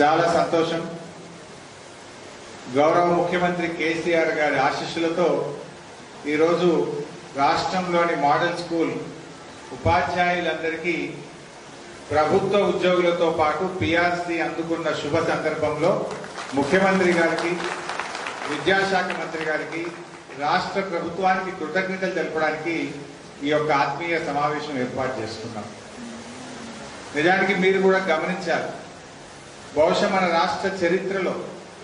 చాలా సంతోషం గౌరవ ముఖ్యమంత్రి కేసీఆర్ గారి ఆశీస్సులతో ఈరోజు రాష్ట్రంలోని మోడల్ స్కూల్ ఉపాధ్యాయులందరికీ ప్రభుత్వ ఉద్యోగులతో పాటు పిఆర్సీ అందుకున్న శుభ సందర్భంలో ముఖ్యమంత్రి గారికి విద్యాశాఖ మంత్రి గారికి రాష్ట్ర ప్రభుత్వానికి కృతజ్ఞతలు తెలపడానికి ఈ యొక్క ఆత్మీయ సమావేశం ఏర్పాటు చేసుకున్నాం నిజానికి మీరు కూడా గమనించాలి బహుశా మన రాష్ట్ర చరిత్రలో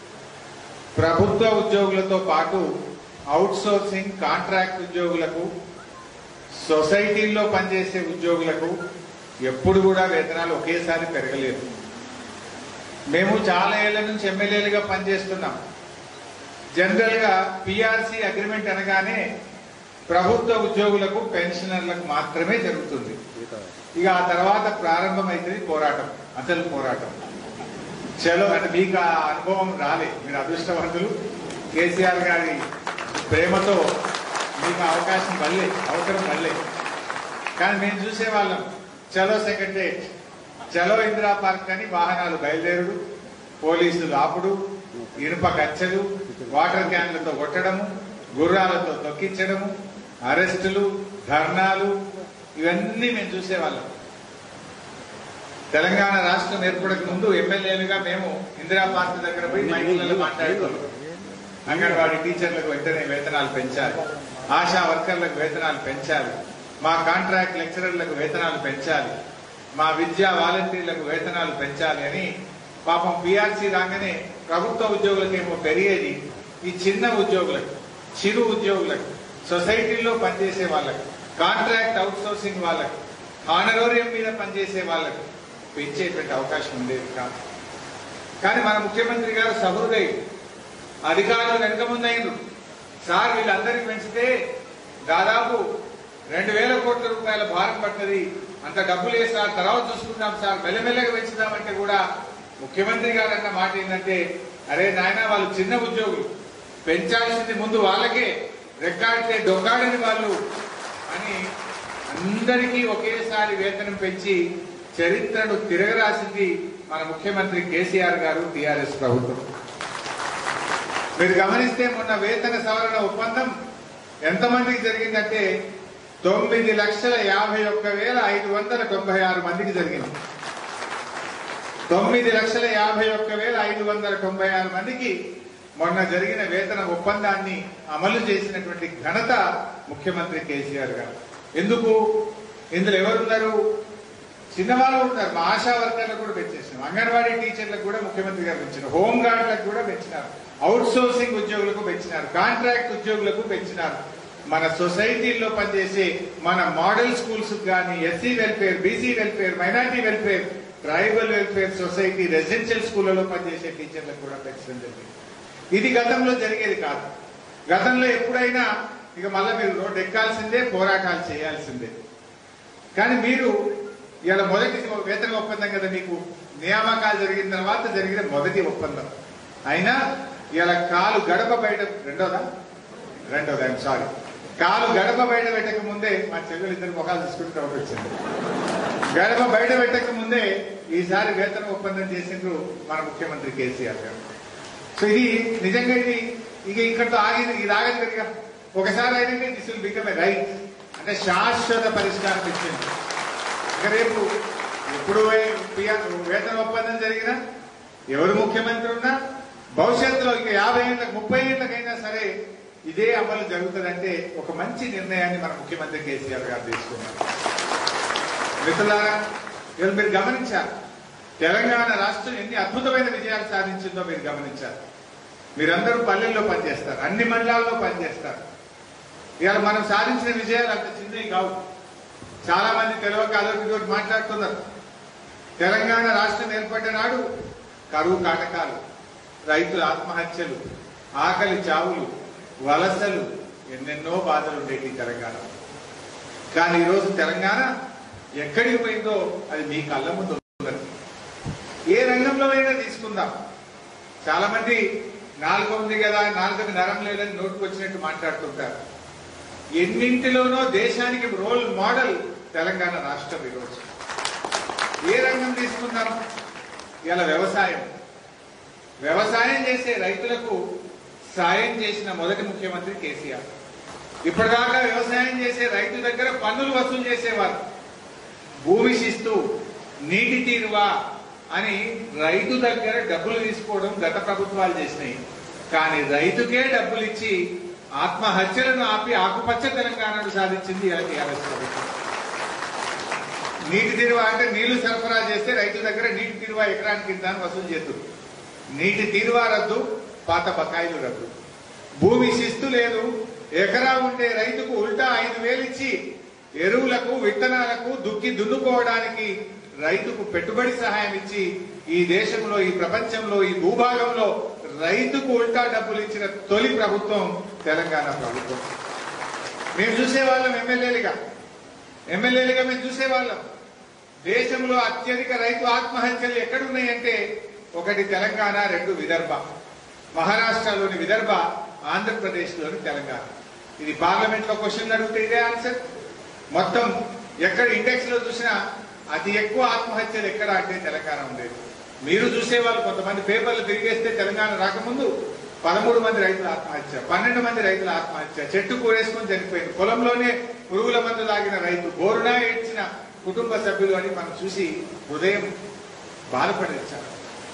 ప్రభుత్వ ఉద్యోగులతో పాటు అవుట్ సోర్సింగ్ కాంట్రాక్ట్ ఉద్యోగులకు సొసైటీల్లో పనిచేసే ఉద్యోగులకు ఎప్పుడు కూడా వేతనాలు ఒకేసారి పెరగలేదు మేము చాలా ఏళ్ల నుంచి ఎమ్మెల్యేలుగా పనిచేస్తున్నాం జనరల్ గా పిఆర్సీ అగ్రిమెంట్ అనగానే ప్రభుత్వ ఉద్యోగులకు పెన్షనర్లకు మాత్రమే జరుగుతుంది ఇక ఆ తర్వాత ప్రారంభమైతుంది పోరాటం అసలు పోరాటం చలో అంటే మీకు ఆ అనుభవం రాలే మీరు అదృష్టవంతులు కేసీఆర్ గారి ప్రేమతో మీకు అవకాశం మళ్ళీ అవసరం మళ్ళీ కానీ మేము చూసేవాళ్ళం చలో సెక్రటరేట్ చలో ఇందిరా పార్క్ అని వాహనాలు బయలుదేరుడు పోలీసులు ఆపుడు ఇనుప కచ్చలు వాటర్ క్యాన్లతో కొట్టడము గుర్రాలతో తొక్కించడము అరెస్టులు ధర్నాలు ఇవన్నీ మేము చూసేవాళ్ళం తెలంగాణ రాష్ట్రం ఏర్పడక ముందు ఎమ్మెల్యేలుగా మేము ఇందిరా పార్క్ దగ్గర పోయి మైకులలో మాట్లాడుకోవాలి అంగన్వాడీ టీచర్లకు వెంటనే వేతనాలు పెంచాలి ఆశా వర్కర్లకు వేతనాలు పెంచాలి మా కాంట్రాక్ట్ లెక్చరర్లకు వేతనాలు పెంచాలి మా విద్యా వాలంటీర్లకు వేతనాలు పెంచాలి అని పాపం పిఆర్సీ రాగానే ప్రభుత్వ ఉద్యోగులకేమో పెరిగేది ఈ చిన్న ఉద్యోగులకు చిరు ఉద్యోగులకు సొసైటీలో పనిచేసే వాళ్ళకి కాంట్రాక్ట్ అవుట్ సోర్సింగ్ వాళ్ళకి ఆనరోరియం మీద పనిచేసే వాళ్ళకి పెంచేటువంటి అవకాశం ఉండేది కాదు కానీ మన ముఖ్యమంత్రి గారు సహృదయుడు అధికారులు వెనక ముందైనరు సార్ వీళ్ళందరికీ పెంచితే దాదాపు రెండు వేల కోట్ల రూపాయల భారం పడుతుంది అంత డబ్బులు లేదు సార్ తర్వాత చూసుకుందాం సార్ మెల్లమెల్లగా పెంచుదామంటే కూడా ముఖ్యమంత్రి గారు అన్న మాట ఏంటంటే అరే నాయన వాళ్ళు చిన్న ఉద్యోగులు పెంచాల్సింది ముందు వాళ్ళకే రెక్కాడితే డొక్కాడని వాళ్ళు అని అందరికీ ఒకేసారి వేతనం పెంచి చరిత్రను తిరగరాసింది మన ముఖ్యమంత్రి కేసీఆర్ గారు టిఆర్ఎస్ ప్రభుత్వం మీరు గమనిస్తే మొన్న వేతన సవరణ ఒప్పందం ఎంతమందికి జరిగిందంటే తొమ్మిది లక్షల యాభై ఒక్క వేల ఐదు వందల తొంభై ఆరు మందికి జరిగింది తొమ్మిది లక్షల యాభై ఒక్క వేల ఐదు వందల తొంభై ఆరు మందికి మొన్న జరిగిన వేతన ఒప్పందాన్ని అమలు చేసినటువంటి ఘనత ముఖ్యమంత్రి కేసీఆర్ గారు ఎందుకు ఇందులో ఎవరున్నారు చిన్నవాళ్ళు ఉంటారు మా ఆశా వర్కర్లకు కూడా పెంచేసినాం అంగన్వాడీ టీచర్లకు కూడా ముఖ్యమంత్రి గారు పెంచినారు హోమ్ గార్డులకు కూడా పెంచినారు అవుట్ సోర్సింగ్ ఉద్యోగులకు పెంచినారు కాంట్రాక్ట్ ఉద్యోగులకు పెంచినారు మన సొసైటీల్లో పనిచేసే మన మోడల్ స్కూల్స్ కానీ SC welfare BC welfare minority welfare tribal welfare society residential స్కూళ్ళలో పనిచేసే టీచర్లకు కూడా పెంచడం జరిగింది ఇది గతంలో జరిగేది కాదు గతంలో ఎప్పుడైనా ఇక మళ్ళీ మీరు రోడ్డు ఎక్కాల్సిందే పోరాటాలు చేయాల్సిందే కానీ మీరు ఇలా మొదటి వేతన ఒప్పందం కదా మీకు నియామకాలు జరిగిన తర్వాత జరిగిన మొదటి ఒప్పందం అయినా ఇలా కాలు గడప బయట రెండోదా రెండోదా ఐమ్ సారీ కాలు గడప బయట పెట్టక ముందే మా చెల్లెలు ఇద్దరు ముఖాలు తీసుకుంటూ ఒకటి వచ్చింది గడప బయట పెట్టక ముందే ఈసారి వేతన ఒప్పందం చేసిండ్రు మన ముఖ్యమంత్రి కేసీఆర్ గారు సో ఇది నిజంగా ఇది ఇక ఇక్కడితో ఆగింది ఇది ఆగదు కదా ఒకసారి అయితే this will become a right అంటే శాశ్వత పరిష్కారం ఇచ్చింది ఇక రేపు ఎప్పుడు వే- పిఆర్ వేతన ఒప్పందం జరిగినా ఎవరు ముఖ్యమంత్రి ఉన్నా భవిష్యత్తులో ఇక యాభై ఏళ్ళకి ముప్పై ఏళ్ళకైనా సరే ఇదే అమలు జరుగుతుందంటే ఒక మంచి నిర్ణయాన్ని మన ముఖ్యమంత్రి కేసీఆర్ గారు తీసుకున్నారు మిత్రులారా ఇవాళ మీరు గమనించారు తెలంగాణ రాష్ట్రం ఎన్ని అద్భుతమైన విజయాలు సాధించిందో మీరు గమనించారు మీరందరూ పల్లెల్లో పనిచేస్తారు అన్ని మండలాల్లో పనిచేస్తారు ఇవాళ మనం సాధించిన విజయాలు అంత చిన్నవి కావు చాలా మంది తెలియక అదొకటి మాట్లాడుతున్నారు తెలంగాణ రాష్ట్రం ఏర్పడిన నాడు కరువు కాటకాలు రైతుల ఆత్మహత్యలు ఆకలి చావులు వలసలు ఎన్నెన్నో బాధలు ఉండేవి తెలంగాణ కానీ ఈరోజు తెలంగాణ ఎక్కడికి పోయిందో అది మీ కళ్ళ ముందు ఉన్నది ఏ రంగంలో అయినా తీసుకుందాం చాలా మంది నాలుగు ఉంది కదా నాలుగు నరం లేదని నోటుకు వచ్చినట్టు మాట్లాడుతుంటారు ఎన్నింటిలోనో దేశానికి రోల్ మోడల్ తెలంగాణ రాష్ట్రం ఈరోజు ఏ రంగం తీసుకుందాం ఇలా వ్యవసాయం వ్యవసాయం చేసే రైతులకు సాయం చేసిన మొదటి ముఖ్యమంత్రి కేసీఆర్ ఇప్పటిదాకా వ్యవసాయం చేసే రైతు దగ్గర పన్నులు వసూలు చేసేవారు భూమి శిస్తు నీటి తీరువా అని రైతు దగ్గర డబ్బులు తీసుకోవడం గత ప్రభుత్వాలు చేసినాయి కానీ రైతుకే డబ్బులు ఇచ్చి ఆత్మహత్యలను ఆపి ఆకుపచ్చ తెలంగాణను సాధించింది ఇలా టీఆర్ఎస్ ప్రభుత్వం నీటి తీరువా అంటే నీళ్లు సరఫరా చేస్తే రైతు దగ్గర నీటి తీరువా ఎకరానికి ఇంత అని వసూలు చేతురు నీటి తీరువా రద్దు పాత బకాయిలు రద్దు భూమి శిస్తు లేదు ఎకరా ఉండే రైతుకు ఉల్టా ఐదు వేలు ఇచ్చి ఎరువులకు విత్తనాలకు దుక్కి దున్నుకోవడానికి రైతుకు పెట్టుబడి సహాయం ఇచ్చి ఈ దేశంలో ఈ ప్రపంచంలో ఈ భూభాగంలో రైతుకు ఉల్టా డబ్బులు ఇచ్చిన తొలి ప్రభుత్వం తెలంగాణ ప్రభుత్వం మేము చూసేవాళ్ళం ఎమ్మెల్యేలుగా ఎమ్మెల్యేలుగా మేము చూసేవాళ్ళం దేశంలో అత్యధిక రైతు ఆత్మహత్యలు ఎక్కడున్నాయంటే ఒకటి తెలంగాణ రెండు విదర్భ మహారాష్ట్రలోని విదర్భ ఆంధ్రప్రదేశ్లోని తెలంగాణ ఇది పార్లమెంట్ లో క్వశ్చన్ అడిగితే ఇదే ఆన్సర్ మొత్తం ఎక్కడ ఇండెక్స్ లో చూసినా అతి ఎక్కువ ఆత్మహత్యలు ఎక్కడ అంటే తెలంగాణ ఉండేది మీరు చూసేవాళ్ళు కొంతమంది పేపర్లు తిరిగేస్తే తెలంగాణ రాకముందు పదమూడు మంది రైతుల ఆత్మహత్య పన్నెండు మంది రైతుల ఆత్మహత్య చెట్టు కూరేసుకొని చనిపోయింది పొలంలోనే పురుగుల మందు లాగిన రైతు బోరునా ఏడ్చిన కుటుంబ సభ్యులు అని మనం చూసి హృదయం బాధపడేచ్చారు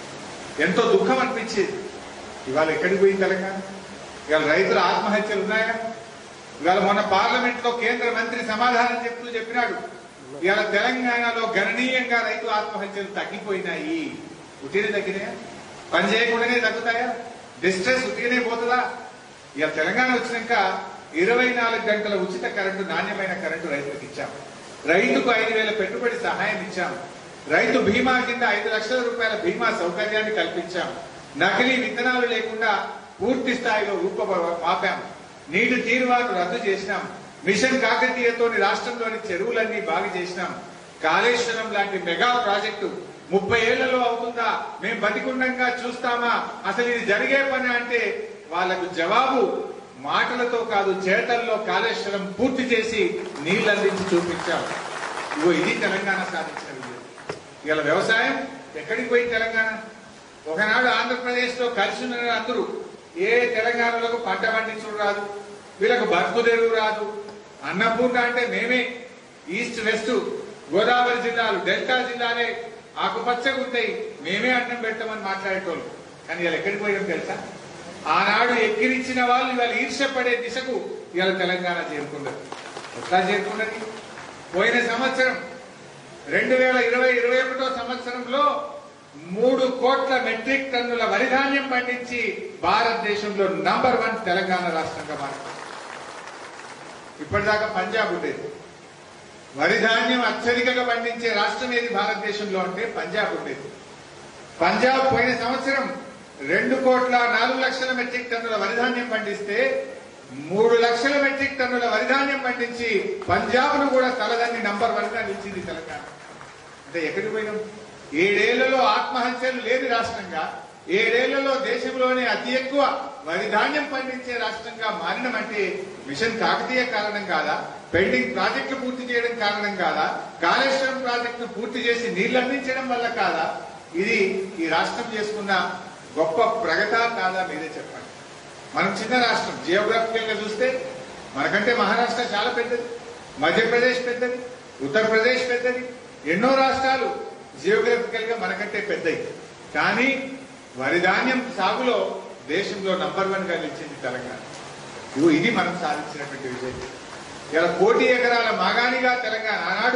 ఎంతో దుఃఖం అనిపించేది ఇవాళ ఎక్కడికి పోయింది తెలంగాణ ఇవాళ రైతుల ఆత్మహత్యలు ఉన్నాయా ఇవాళ మొన్న పార్లమెంట్ లో కేంద్ర మంత్రి సమాధానం చెప్తూ చెప్పినాడు ఇవాళ తెలంగాణలో గణనీయంగా రైతు ఆత్మహత్యలు తగ్గిపోయినాయి ఉట్టినే తగ్గినాయా పని చేయకుండానే తగ్గుతాయా డిస్ట్రెస్ ఉట్టినే పోతుందా ఇవాళ తెలంగాణ వచ్చినాక ఇరవై నాలుగు గంటల ఉచిత కరెంటు నాణ్యమైన కరెంటు రైతులకు ఇచ్చాం రైతుకు ఐదు వేల పెట్టుబడి సహాయం ఇచ్చాం రైతు బీమా కింద ఐదు లక్షల రూపాయల బీమా సౌకర్యాన్ని కల్పించాం నకిలీ విత్తనాలు లేకుండా పూర్తి స్థాయిలో రూప మాపాం నీటి తీరువాను రద్దు చేసినాం మిషన్ కాకతీయతోని రాష్ట్రంలోని చెరువులన్నీ బాగు చేసినాం కాళేశ్వరం లాంటి మెగా ప్రాజెక్టు ముప్పై ఏళ్లలో అవుతుందా మేము బతికుండంగా చూస్తామా అసలు ఇది జరిగే పని అంటే వాళ్ళకు జవాబు మాటలతో కాదు చేతల్లో కాళేశ్వరం పూర్తి చేసి నీళ్ళు అందించి చూపించాం ఇగో ఇది తెలంగాణ సాధించిన విజయం ఇవాళ వ్యవసాయం ఎక్కడికి పోయి తెలంగాణ ఒకనాడు ఆంధ్రప్రదేశ్ లో కలిసి ఉన్న అందరూ ఏ తెలంగాణలకు పంట పండించడం రాదు వీళ్ళకు బతుకు తెరువు రాదు అన్నపూర్ణ అంటే మేమే ఈస్ట్ వెస్ట్ గోదావరి జిల్లాలు డెల్టా జిల్లాలే ఆకుపచ్చగా ఉంటాయి మేమే అన్నం పెట్టమని మాట్లాడేటోళ్ళు కానీ ఇలా ఎక్కడికి పోయాం తెలుసా ఆనాడు ఎక్కిరించిన వాళ్ళు ఇవాళ ఈర్ష్యపడే దిశకు ఇవాళ తెలంగాణ చేరుకున్నది ఎట్లా చేరుకున్నది పోయిన సంవత్సరం రెండు వేల ఇరవై ఇరవై ఒకటో సంవత్సరంలో మూడు కోట్ల మెట్రిక్ టన్నుల వరి ధాన్యం పండించి భారతదేశంలో నంబర్ వన్ తెలంగాణ రాష్ట్రంగా మారింది ఇప్పటిదాకా పంజాబ్ ఉండేది వరి ధాన్యం అత్యధికంగా పండించే రాష్ట్రం ఏది భారతదేశంలో అంటే పంజాబ్ ఉండేది పంజాబ్ పోయిన సంవత్సరం రెండు కోట్ల నాలుగు లక్షల మెట్రిక్ టన్నుల వరి ధాన్యం పండిస్తే మూడు లక్షల మెట్రిక్ టన్నుల వరి ధాన్యం పండించి పంజాబ్ ను కూడా తలదన్ని నంబర్ వన్ గా నిలిచింది తెలంగాణ అంటే ఎక్కడికి పోయినాం ఏడేళ్లలో ఆత్మహత్యలు లేని రాష్ట్రంగా ఏడేళ్లలో దేశంలోనే అతి ఎక్కువ వరి ధాన్యం పండించే రాష్ట్రంగా మారినమంటే మిషన్ కాకతీయ కారణం కాదా పెండింగ్ ప్రాజెక్టులు పూర్తి చేయడం కారణం కాదా కాళేశ్వరం ప్రాజెక్టును పూర్తి చేసి నీళ్లు అందించడం వల్ల కాదా ఇది ఈ రాష్ట్రం చేసుకున్న గొప్ప ప్రగత కాదా మీరే చెప్పండి మనం చిన్న రాష్ట్రం జియోగ్రాఫికల్ గా చూస్తే మనకంటే మహారాష్ట్ర చాలా పెద్దది మధ్యప్రదేశ్ పెద్దది ఉత్తరప్రదేశ్ పెద్దది ఎన్నో రాష్ట్రాలు జియోగ్రఫికల్ గా మనకంటే పెద్దవి కానీ వరి ధాన్యం సాగులో దేశంలో నంబర్ వన్ గా నిలిచింది తెలంగాణ ఇగో ఇది మనం సాధించినటువంటి విజయం ఇలా కోటి ఎకరాల మాగానిగా తెలంగాణ ఆనాడు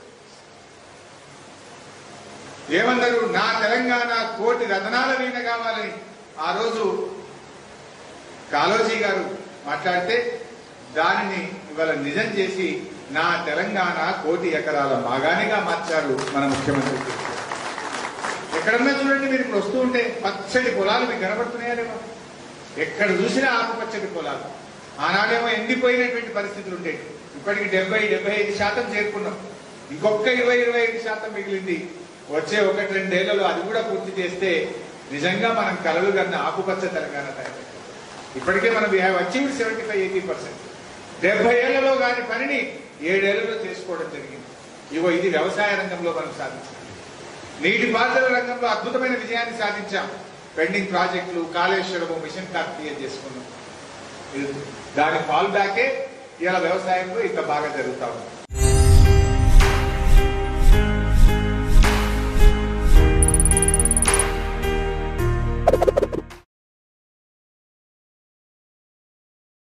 ఏమన్నారు నా తెలంగాణ కోటి రతనాల వీణ కావాలని ఆ రోజు కాలోజీ గారు మాట్లాడితే దానిని ఇవాళ నిజం చేసి నా తెలంగాణ కోటి ఎకరాల మాగానిగా మార్చారు మన ముఖ్యమంత్రి కేసీఆర్. ఎక్కడన్నా చూడండి మీరు ఇప్పుడు వస్తూ ఉంటే పచ్చడి పొలాలు మీకు కనబడుతున్నాయా ఎక్కడ చూసినా ఆకుపచ్చటి పొలాలు ఆనాడేమో ఎండిపోయినటువంటి పరిస్థితులు ఉండేవి ఇప్పటికి డెబ్బై డెబ్బై ఐదు శాతం చేరుకున్నాం ఇంకొక ఇరవై ఇరవై ఐదు శాతం మిగిలింది వచ్చే ఒకటి రెండేళ్లలో అది కూడా పూర్తి చేస్తే నిజంగా మనం కలలు కన్న ఆకుపచ్చ తెలంగాణ తయారు ఇప్పటికే మనం we have achieved seventy five eighty percent డెబ్బై ఏళ్లలో కాని పనిని ఏడేళ్లలో చేసుకోవడం జరిగింది ఇగో ఇది వ్యవసాయ రంగంలో మనం సాధించాం నీటిపారుదల రంగంలో అద్భుతమైన విజయాన్ని సాధించాం పెండింగ్ ప్రాజెక్టులు కాళేశ్వరము మిషన్ కార్తీయ చేసుకున్నాం ఇది- దాని ఫాల్ బ్యాకే ఇలా వ్యవసాయంలో ఇంత బాగా జరుగుతా ఉంది